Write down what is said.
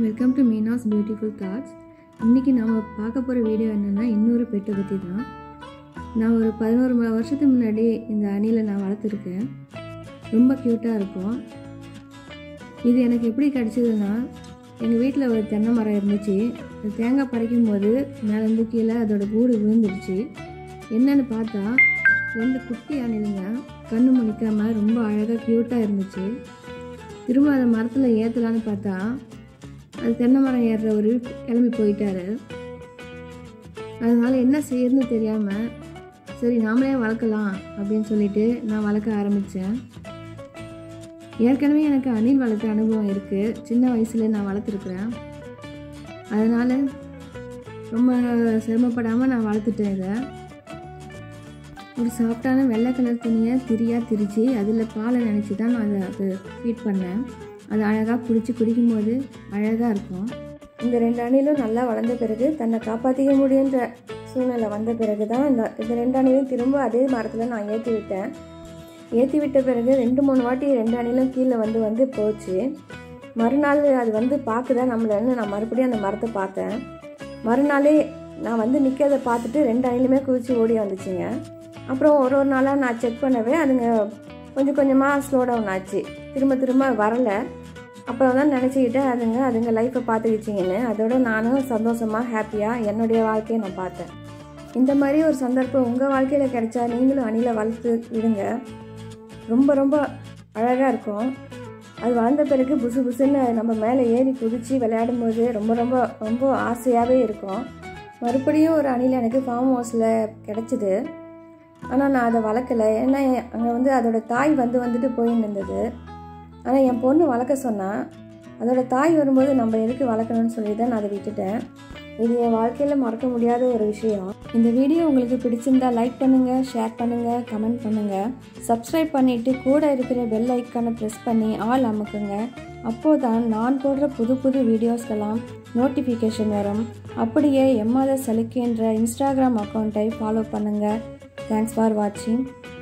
welcome to Meena's beautiful thoughts இன்றைக்கி நாம் பார்க்க போகிற வீடியோ என்னென்னா இன்னொரு பெட்டை பற்றி தான் நான் ஒரு பதினோரு ம- வருஷத்துக்கு முன்னாடி இந்த அணிலை நான் வளர்த்துருக்கேன் ரொம்ப க்யூட்டாக இருக்கும் இது எனக்கு எப்படி கிடச்சிதுன்னா எங்கள் வீட்டில் ஒரு தென்னை மரம் இருந்துச்சு அது தேங்காய் பறிக்கும் போது மேலேருந்து கீழே அதோட கூடு விழுந்துருச்சு என்னன்னு பார்த்தா ரெண்டு குட்டி அணிலுங்க கண்ணு முழிக்காமல் ரொம்ப அழகாக க்யூட்டாக இருந்துச்சு திரும்ப அதை மரத்தில் ஏற்றலான்னு பார்த்தா அது தென்னை மரம் ஏறுறவர் கிளம்பி போயிட்டாரு அதனால் என்ன செய்யறதுன்னு தெரியாமல் சரி நாமளே வளர்க்கலாம் அப்படின்னு சொல்லிட்டு நான் வளர்க்க ஆரம்பித்தேன் ஏற்கனவே எனக்கு அணில் வளர்த்த அனுபவம் இருக்குது சின்ன வயசுல நான் வளர்த்துருக்குறேன் அதனால் ரொம்ப சிரமப்படாமல் நான் வளர்த்துட்டேன் இதை ஒரு சாஃப்டான வெள்ளை கலர் துணியை திரியாக திரித்து அதில் பாலை நினச்சி தான் நான் அதை அது ஃபீட் பண்ணேன் அது அழகாக பிடிச்சி குடிக்கும்போது அழகாக இருக்கும் இந்த ரெண்டு அணிலும் நல்லா வளர்ந்த பிறகு தன்னை காப்பாற்றிக்க முடியுன்ற சூழ்நிலை வந்த பிறகு தான் இந்த இந்த ரெண்டு அணிலையும் திரும்ப அதே மரத்தில் நான் ஏற்றி விட்டேன் ஏற்றி விட்ட பிறகு ரெண்டு மூணு வாட்டி ரெண்டு அணிலும் கீழே வந்து வந்து போச்சு மறுநாள் அது வந்து பார்க்குதா நம்மளன்னு நான் மறுபடியும் அந்த மரத்தை பார்த்தேன் மறுநாளே நான் வந்து நிற்கிறத பார்த்துட்டு ரெண்டு அணிலுமே குதிச்சு ஓடி வந்துச்சுங்க அப்புறம் ஒரு ஒரு நாளாக நான் செக் பண்ணவே அதுங்க கொஞ்சம் கொஞ்சமாக ஸ்லோ டவுன் ஆச்சு திரும்ப திரும்ப வரலை அப்புறம் தான் நினச்சிக்கிட்டு அதுங்க அதுங்க லைஃப்பை பார்த்துக்கிச்சிங்கன்னு அதோட நானும் சந்தோஷமாக ஹாப்பியாக என்னுடைய வாழ்க்கையை நான் பார்த்தேன் இந்த மாதிரி ஒரு சந்தர்ப்பம் உங்கள் வாழ்க்கையில் கிடைச்சா நீங்களும் அணிலை வளர்த்து விடுங்க ரொம்ப ரொம்ப அழகாக இருக்கும் அது வளர்ந்த பிறகு புசு புசுன்னு நம்ம மேலே ஏறி குதித்து விளையாடும்போது ரொம்ப ரொம்ப ரொம்ப ஆசையாகவே இருக்கும் மறுபடியும் ஒரு அணில் எனக்கு ஃபார்ம் ஹவுஸில் கிடச்சிது ஆனால் நான் அதை வளர்க்கலை ஏன்னா அங்கே வந்து அதோட தாய் வந்து வந்துட்டு போயின்னு இருந்தது ஆனால் என் பொண்ணு வளர்க்க சொன்னா அதோட தாய் வரும்போது நம்ம எதுக்கு வளர்க்கணும்னு சொல்லி தான் நான் அதை விட்டுட்டேன் இது என் வாழ்க்கையில் மறக்க முடியாத ஒரு விஷயம் இந்த வீடியோ உங்களுக்கு பிடிச்சிருந்தா லைக் பண்ணுங்கள் ஷேர் பண்ணுங்கள் கமெண்ட் பண்ணுங்கள் சப்ஸ்கிரைப் பண்ணிவிட்டு கூட இருக்கிற பெல் ஐக்கானை ப்ரெஸ் பண்ணி ஆல் அமுக்குங்க அப்போது தான் நான் போடுற புது புது வீடியோஸ்க்கெல்லாம் நோட்டிஃபிகேஷன் வரும் அப்படியே எம்மாத சலுக்கைன்ற இன்ஸ்டாகிராம் அக்கௌண்ட்டை ஃபாலோ பண்ணுங்கள் தேங்க்ஸ் ஃபார் வாட்சிங்